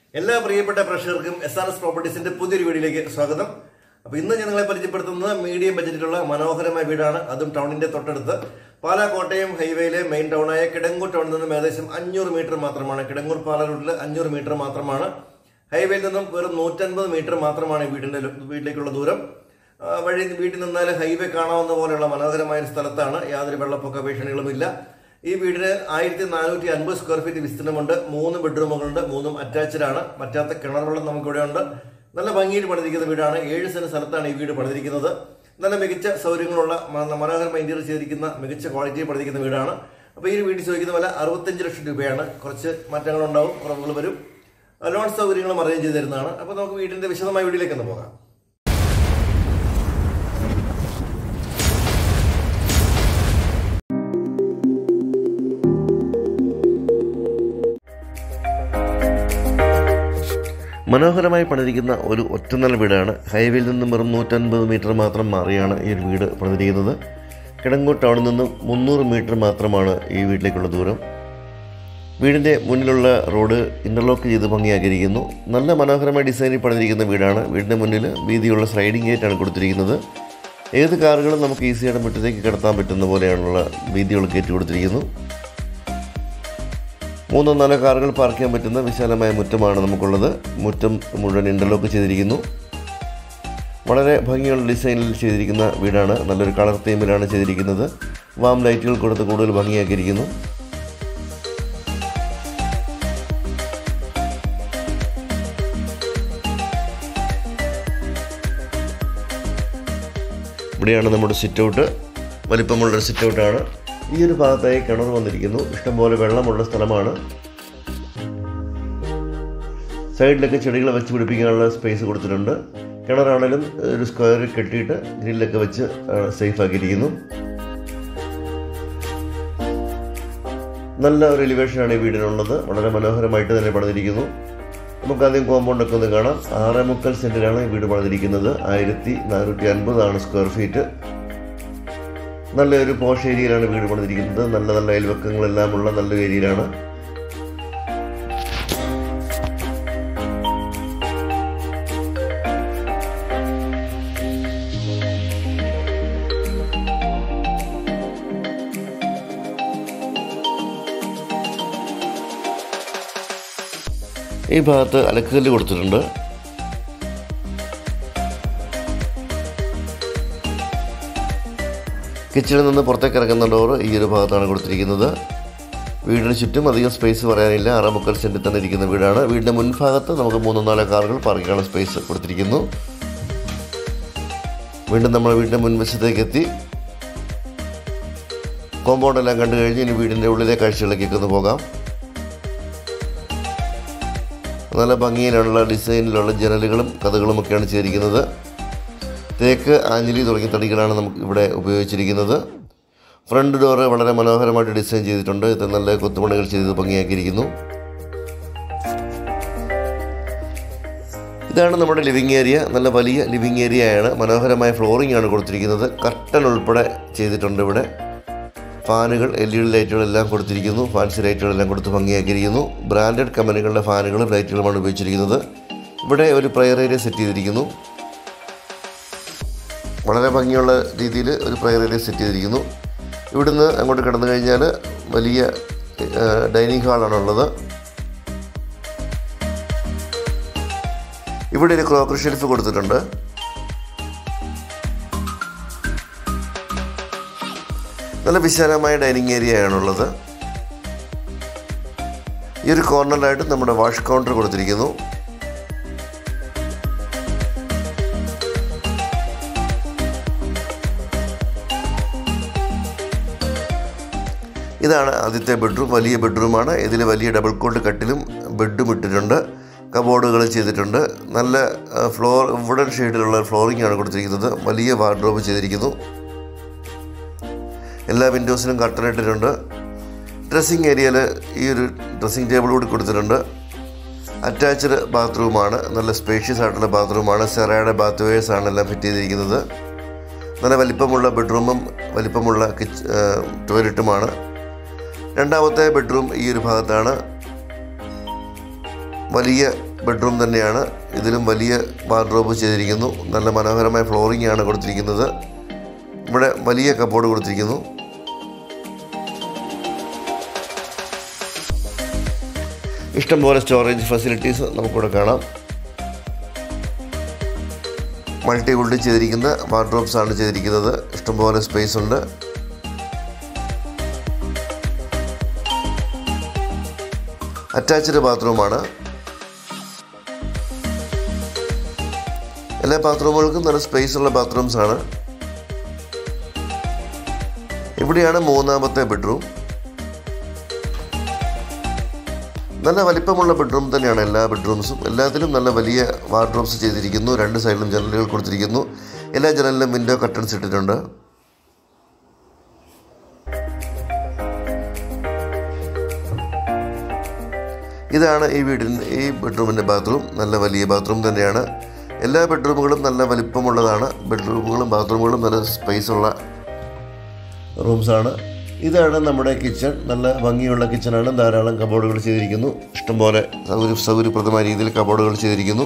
എല്ലാ പ്രിയപ്പെട്ട പ്രേക്ഷകർക്കും എസ് ആർ എസ് പ്രോപ്പർട്ടീസിന്റെ പുതിയൊരു വീഡിയോയിലേക്ക് സ്വാഗതം അപ്പൊ ഇന്ന് ഞാൻ നിങ്ങളെ പരിചയപ്പെടുത്തുന്നത് മീഡിയം ബജറ്റിലുള്ള മനോഹരമായ വീടാണ് അതും ടൗണിന്റെ തൊട്ടടുത്ത് പാലാ കോട്ടയം ഹൈവേയിലെ മെയിൻ ടൗണായ കിടങ്ങൂർ ടൗണിൽ നിന്നും ഏകദേശം അഞ്ഞൂറ് മീറ്റർ മാത്രമാണ് കിടങ്ങൂർ പാല റൂട്ടിൽ അഞ്ഞൂറ് മീറ്റർ മാത്രമാണ് ഹൈവേയിൽ നിന്നും വെറും നൂറ്റൻപത് മീറ്റർ മാത്രമാണ് ഈ വീടിന്റെ വീട്ടിലേക്കുള്ള ദൂരം ആ, വഴി വീട്ടിൽ നിന്നാൽ ഹൈവേ കാണാവുന്ന പോലെയുള്ള മനോഹരമായ ഒരു സ്ഥലത്താണ് യാതൊരു വെള്ളപ്പൊക്ക ഭീഷണികളുമില്ല ഈ വീടിന് ആയിരത്തി നാനൂറ്റി അൻപത് സ്ക്വയർ ഫീറ്റ് വിസ്തീർണമുണ്ട് മൂന്ന് ബെഡ്റൂമുകളുണ്ട് മൂന്നും അറ്റാച്ച്ഡ് ആണ് മറ്റാത്ത കിണർ വെള്ളം നമുക്കിവിടെ ഉണ്ട് നല്ല ഭംഗിയിൽ പണിതിരിക്കുന്ന വീടാണ് ഏഴ് സെന്റ് സ്ഥലത്താണ് ഈ വീട് പണിതിരിക്കുന്നത് നല്ല മികച്ച സൗകര്യങ്ങളുള്ള മ- മനോഹരമായ ഇന്റീരിയർ ചെയ്തിരിക്കുന്ന മികച്ച ക്വാളിറ്റിയിൽ പണിതിരിക്കുന്ന വീടാണ് അപ്പോൾ ഈ വീട് ചോദിക്കുന്ന വില അറുപത്തഞ്ച് ലക്ഷം രൂപയാണ് കുറച്ച് മാറ്റങ്ങളുണ്ടാവും കുറവുകൾ വരും ലോൺ സൗകര്യങ്ങളും അറേഞ്ച് ചെയ്ത് തരുന്നതാണ് അപ്പോൾ നമുക്ക് വീടിന്റെ വിശദമായ വീട്ടിലേക്ക് ഒന്ന് പോകാം മനോഹരമായി പണിതിരിക്കുന്ന ഒരു ഒറ്റനില വീടാണ് ഹൈവേയിൽ നിന്നും വെറും നൂറ്റൻപത് മീറ്റർ മാത്രം മാറിയാണ് ഈ ഒരു വീട് പണിതിരിക്കുന്നത് കിടങ്ങൂർ ടൗണിൽ നിന്നും മുന്നൂറ് മീറ്റർ മാത്രമാണ് ഈ വീട്ടിലേക്കുള്ള ദൂരം വീടിൻ്റെ മുന്നിലുള്ള റോഡ് ഇൻ്റർലോക്ക് ചെയ്ത് ഭംഗിയാക്കിയിരിക്കുന്നു നല്ല മനോഹരമായ ഡിസൈനിൽ പണിതിരിക്കുന്ന വീടാണ് വീടിൻ്റെ മുന്നിൽ വീതിയുള്ള സ്ലൈഡിംഗ് ഗേറ്റാണ് കൊടുത്തിരിക്കുന്നത് ഏത് കാറുകളും നമുക്ക് ഈസിയായിട്ട് മുറ്റത്തേക്ക് കിടത്താൻ പറ്റുന്ന പോലെയാണുള്ള വീതിയുള്ള ഗേറ്റ് കൊടുത്തിരിക്കുന്നു മൂന്നോ നാലോ കാറുകൾ പാർക്ക് ചെയ്യാൻ പറ്റുന്ന വിശാലമായ മുറ്റമാണ് നമുക്കുള്ളത് മുറ്റം മുഴുവൻ ഇൻ്റർലോക്ക് ചെയ്തിരിക്കുന്നു വളരെ ഭംഗിയുള്ള ഡിസൈനിൽ ചെയ്തിരിക്കുന്ന വീടാണ് നല്ലൊരു കളർ തീമിലാണ് ചെയ്തിരിക്കുന്നത് വാം ലൈറ്റുകൾ കൊടുത്ത് കൂടുതൽ ഭംഗിയാക്കിയിരിക്കുന്നു ഇവിടെയാണ് നമ്മുടെ സിറ്റ് ഔട്ട് വലിപ്പമുള്ളൊരു സിറ്റ് ഔട്ടാണ് ഈ ഒരു ഭാഗത്തായി കിണർ വന്നിരിക്കുന്നു ഇഷ്ടംപോലെ വെള്ളമുള്ള സ്ഥലമാണ് സൈഡിലൊക്കെ ചെടികൾ വെച്ച് പിടിപ്പിക്കാനുള്ള സ്പേസ് കൊടുത്തിട്ടുണ്ട് കിണറാണേലും ഒരു സ്ക്വയറിൽ കെട്ടിയിട്ട് ഗ്രില്ലൊക്കെ വെച്ച് സേഫ് ആക്കിയിരിക്കുന്നു നല്ല ഒരു എലിവേഷനാണ് ഈ വീടിനുള്ളത് വളരെ മനോഹരമായിട്ട് തന്നെ പണിതിരിക്കുന്നു നമുക്ക് ആദ്യം കോമ്പൗണ്ടൊക്കെ ഒന്ന് കാണാം ആറേ മുക്കാൽ സെൻറ്റിലാണ് ഈ വീട് പണിതിരിക്കുന്നത് ആയിരത്തി നാനൂറ്റി അൻപതാണ് സ്ക്വയർ ഫീറ്റ് നല്ലൊരു പോഷ് ഏരിയയിലാണ് വീട് പണിതിരിക്കുന്നത് നല്ല നല്ല അയൽവക്കങ്ങളെല്ലാം ഉള്ള നല്ലൊരു ഏരിയയിലാണ് ഈ ഭാഗത്ത് അലക്കുകല്ല് കൊടുത്തിട്ടുണ്ട് കിച്ചണിൽ നിന്ന് പുറത്തേക്ക് ഇറങ്ങുന്ന ഡോറ് ഈ ഒരു ഭാഗത്താണ് കൊടുത്തിരിക്കുന്നത് വീടിന് ചുറ്റും അധികം സ്പേസ് പറയാനില്ല അര മുക്കാൽ സെൻറ്റിൽ തന്നെ ഇരിക്കുന്ന വീടാണ് വീടിൻ്റെ മുൻഭാഗത്ത് നമുക്ക് മൂന്നോ നാലോ കാറുകൾ പാർക്ക് ചെയ്യാനുള്ള സ്പേസ് കൊടുത്തിരിക്കുന്നു വീണ്ടും നമ്മൾ വീടിൻ്റെ മുൻവശത്തേക്ക് എത്തി കോമ്പൗണ്ട് എല്ലാം കണ്ടു കഴിഞ്ഞ് ഇനി വീടിൻ്റെ ഉള്ളിലെ കാഴ്ചകളിലേക്കൊക്കെ ഒന്ന് പോകാം നല്ല ഭംഗിയിലുള്ള ഡിസൈനിലുള്ള ജനലുകളും കഥകളും ഒക്കെയാണ് ചെയ്തിരിക്കുന്നത് തേക്ക് ആഞ്ഞിലി തുടങ്ങിയ തടികളാണ് നമുക്ക് ഇവിടെ ഉപയോഗിച്ചിരിക്കുന്നത് ഫ്രണ്ട് ഡോറ് വളരെ മനോഹരമായിട്ട് ഡിസൈൻ ചെയ്തിട്ടുണ്ട് ഇത് നല്ല കൊത്തുപണികൾ ചെയ്ത് ഭംഗിയാക്കിയിരിക്കുന്നു ഇതാണ് നമ്മുടെ ലിവിങ് ഏരിയ നല്ല വലിയ ലിവിങ് ഏരിയയാണ് മനോഹരമായ ഫ്ലോറിംഗ് ആണ് കൊടുത്തിരിക്കുന്നത് കർട്ടൻ ഉൾപ്പെടെ ചെയ്തിട്ടുണ്ട് ഇവിടെ ഫാനുകൾ എൽ ഇ ഡി ലൈറ്റുകളെല്ലാം കൊടുത്തിരിക്കുന്നു ഫാൻസി ലൈറ്റുകളെല്ലാം കൊടുത്ത് ഭംഗിയാക്കിയിരിക്കുന്നു ബ്രാൻഡഡ് കമ്പനികളുടെ ഫാനുകളും ലൈറ്റുകളുമാണ് ഉപയോഗിച്ചിരിക്കുന്നത് ഇവിടെ ഒരു പ്രയർ ഏരിയ സെറ്റ് ചെയ്തിരിക്കുന്നു വളരെ ഭംഗിയുള്ള രീതിയിൽ ഒരു പ്രയർ ഏരിയ സെറ്റ് ചെയ്തിരിക്കുന്നു ഇവിടുന്ന് അങ്ങോട്ട് കിടന്നു കഴിഞ്ഞാൽ വലിയ ഡൈനിങ് ഹാളാണുള്ളത് ഇവിടെ ഒരു ക്രോക്കറി ഷെൽഫ് കൊടുത്തിട്ടുണ്ട് നല്ല വിശാലമായ ഡൈനിങ് ഏരിയ ആണുള്ളത് ഈ ഒരു കോർണറിലായിട്ട് നമ്മുടെ വാഷ് കൗണ്ടർ കൊടുത്തിരിക്കുന്നു ഇതാണ് ആദ്യത്തെ ബെഡ്റൂം വലിയ ബെഡ്റൂമാണ് ഇതിൽ വലിയ ഡബിൾ കോട്ട് കട്ടിലും ബെഡും ഇട്ടിട്ടുണ്ട് കബോർഡുകൾ ചെയ്തിട്ടുണ്ട് നല്ല ആ, ഫ്ലോർ വുഡൻ ഷെയ്ഡിലുള്ള ഫ്ലോറിംഗ് ആണ് കൊടുത്തിരിക്കുന്നത് വലിയ വാർഡ്രോബ് ചെയ്തിരിക്കുന്നു എല്ലാ വിൻഡോസിലും കർട്ടൻ ഇട്ടിട്ടുണ്ട് ഡ്രസ്സിങ് ഏരിയയിൽ ഈ ഒരു ഡ്രസ്സിങ് ടേബിൾ കൂടി കൊടുത്തിട്ടുണ്ട് അറ്റാച്ച്ഡ് ബാത്റൂമാണ് നല്ല സ്പേഷ്യസ് ആയിട്ടുള്ള ബാത്റൂമാണ് സെറയുടെ ബാത്ത് വെയേഴ്സ് ആണ് എല്ലാം ഫിറ്റ് ചെയ്തിരിക്കുന്നത് നല്ല വലിപ്പമുള്ള ബെഡ്റൂമും വലിപ്പമുള്ള കിച്ച് ടോയ്ലറ്റുമാണ് രണ്ടാമത്തെ ബെഡ്റൂം ഈ ഒരു ഭാഗത്താണ് വലിയ ബെഡ്റൂം തന്നെയാണ് ഇതിലും വലിയ വാർഡ്രോബ് ചെയ്തിരിക്കുന്നു നല്ല മനോഹരമായ ഫ്ലോറിംഗ് ആണ് കൊടുത്തിരിക്കുന്നത് ഇവിടെ വലിയ കബോർഡ് കൊടുത്തിരിക്കുന്നു ഇഷ്ടംപോലെ സ്റ്റോറേജ് ഫെസിലിറ്റീസ് നമുക്കിവിടെ കാണാം മൾട്ടി വുഡ് ചെയ്തിരിക്കുന്ന വാർഡ്രോബ്സ് ആണ് ചെയ്തിരിക്കുന്നത് ഇഷ്ടംപോലെ സ്പേസ് ഉണ്ട് അറ്റാച്ച്ഡ് ബാത്റൂമാണ് എല്ലാ ബാത്റൂമുകൾക്കും നല്ല സ്പേസ് ഉള്ള ബാത്റൂംസ് ആണ് ഇവിടെയാണ് മൂന്നാമത്തെ ബെഡ്റൂം നല്ല വലിപ്പമുള്ള ബെഡ്റൂം തന്നെയാണ് എല്ലാ ബെഡ്റൂംസും എല്ലാത്തിലും നല്ല വലിയ വാർഡ്രോബ്സ് ചെയ്തിരിക്കുന്നു രണ്ട് സൈഡിലും ജനലുകൾ കൊടുത്തിരിക്കുന്നു എല്ലാ ജനലിലും വിൻഡോ കട്ടൺസ് ഇട്ടിട്ടുണ്ട് ഇതാണ് ഈ വീടിൻ്റെ ഈ ബെഡ്റൂമിൻ്റെ ബാത്റൂം നല്ല വലിയ ബാത്റൂം തന്നെയാണ് എല്ലാ ബെഡ്റൂമുകളും നല്ല വലിപ്പമുള്ളതാണ് ബെഡ്റൂമുകളും ബാത്റൂമുകളും നല്ല സ്പേസ് ഉള്ള റൂംസാണ് ഇതാണ് നമ്മുടെ കിച്ചൺ നല്ല ഭംഗിയുള്ള കിച്ചണാണ് ധാരാളം കബോർഡുകൾ ചെയ്തിരിക്കുന്നു ഇഷ്ടംപോലെ സൗകര്യ സൗകര്യപ്രദമായ രീതിയിൽ കബോർഡുകൾ ചെയ്തിരിക്കുന്നു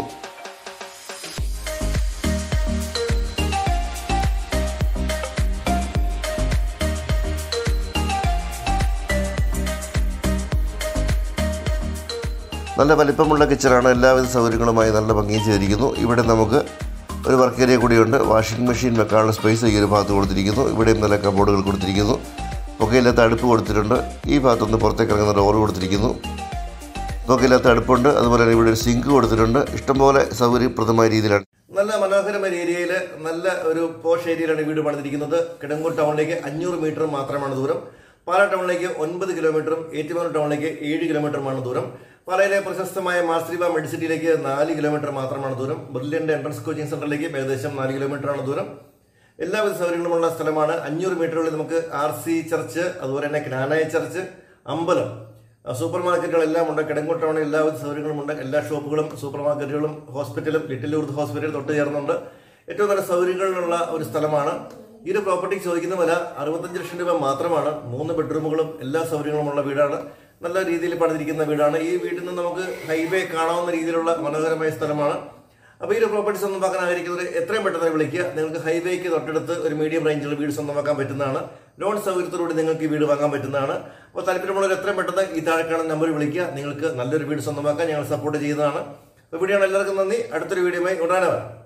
നല്ല വലിപ്പമുള്ള കിച്ചണാണ് എല്ലാവിധ സൗകര്യങ്ങളുമായി നല്ല ഭംഗി ചെയ്തിരിക്കുന്നു ഇവിടെ നമുക്ക് ഒരു വർക്ക് ഏരിയ കൂടിയുണ്ട് വാഷിംഗ് മെഷീൻ വെക്കാനുള്ള സ്പേസ് ഈ ഒരു ഭാഗത്ത് കൊടുത്തിരിക്കുന്നു ഇവിടെയും നല്ല കബോർഡുകൾ കൊടുത്തിരിക്കുന്നു പുകയില്ലാത്ത അടുപ്പ് കൊടുത്തിട്ടുണ്ട് ഈ ഭാഗത്തുനിന്ന് പുറത്തേക്ക് ഇറങ്ങുന്ന ഡോർ കൊടുത്തിരിക്കുന്നു പുകയില്ലാത്ത അടുപ്പുണ്ട് അതുപോലെ തന്നെ ഇവിടെ ഒരു സിങ്ക് കൊടുത്തിട്ടുണ്ട് ഇഷ്ടംപോലെ സൗകര്യപ്രദമായ രീതിയിലാണ് നല്ല മനോഹരമായ ഏരിയയിൽ നല്ല ഒരു പോഷ് ഏരിയയിലാണ് ഈ വീട് പണിതിരിക്കുന്നത് കിടങ്ങൂർ ടൗണിലേക്ക് അഞ്ഞൂറ് മീറ്റർ മാത്രമാണ് ദൂരം പാലാ ടൗണിലേക്ക് ഒൻപത് കിലോമീറ്ററും ഏറ്റുമാനൂർ ടൗണിലേക്ക് ഏഴ് കിലോമീറ്ററുമാണ് ദൂരം പാലയിലെ പ്രശസ്തമായ മാസ്ത്രീബ മെഡിസിറ്റിയിലേക്ക് നാല് കിലോമീറ്റർ മാത്രമാണ് ദൂരം ബ്രില്യന്റ് എൻട്രൻസ് കോച്ചിങ് സെന്ററിലേക്ക് ഏകദേശം നാല് കിലോമീറ്ററാണ് ദൂരം എല്ലാവിധ സൗകര്യങ്ങളുമുള്ള സ്ഥലമാണ് അഞ്ഞൂറ് മീറ്ററുകളിൽ നമുക്ക് ആർ സി ചർച്ച് അതുപോലെ തന്നെ ജ്ഞാനായ ചർച്ച് അമ്പലം ആ, സൂപ്പർ മാർക്കറ്റുകളെല്ലാം ഉണ്ട് കിടങ്ങൂർ ടൗണിൽ എല്ലാവിധ സൗകര്യങ്ങളും ഉണ്ട് എല്ലാ ഷോപ്പുകളും സൂപ്പർ മാർക്കറ്റുകളും ഹോസ്പിറ്റലും ലിറ്റിൽ ഊർത്ത് ഹോസ്പിറ്റൽ തൊട്ട് ചേർന്നുണ്ട് ഏറ്റവും നല്ല സൗകര്യങ്ങളുള്ള ഒരു സ്ഥലമാണ് ഈ ഒരു പ്രോപ്പർട്ടി ചോദിക്കുന്ന വില അറുപത്തഞ്ച് ലക്ഷം രൂപ മാത്രമാണ് മൂന്ന് ബെഡ്റൂമുകളും എല്ലാ സൗകര്യങ്ങളുമുള്ള വീടാണ് നല്ല രീതിയിൽ പണിതിരിക്കുന്ന വീടാണ് ഈ വീട്ടിൽ നിന്ന് നമുക്ക് ഹൈവേ കാണാവുന്ന രീതിയിലുള്ള മനോഹരമായ സ്ഥലമാണ് അപ്പോൾ ഈ ഒരു പ്രോപ്പർട്ടി സ്വന്തമാക്കാൻ ആഗ്രഹിക്കുന്നവർ എത്രയും പെട്ടെന്ന് വിളിക്കുക നിങ്ങൾക്ക് ഹൈവേക്ക് തൊട്ടടുത്ത് ഒരു മീഡിയം റേഞ്ചിലുള്ള വീട് സ്വന്തമാക്കാൻ പറ്റുന്നതാണ് ലോൺ സൗകര്യത്തോടുകൂടി നിങ്ങൾക്ക് ഈ വീട് വാങ്ങാൻ പറ്റുന്നതാണ് അപ്പോൾ താല്പര്യമുള്ളവർ എത്രയും പെട്ടെന്ന് ഈ താഴെ കാണുന്ന നമ്പറിൽ വിളിക്കുക നിങ്ങൾക്ക് നല്ലൊരു വീട് സ്വന്തമാക്കാൻ ഞങ്ങൾ സപ്പോർട്ട് ചെയ്യുന്നതാണ് അപ്പോൾ വീഡിയോ എല്ലാവർക്കും നന്ദി അടുത്തൊരു വീഡിയോയുമായി ഉടനെ വരാം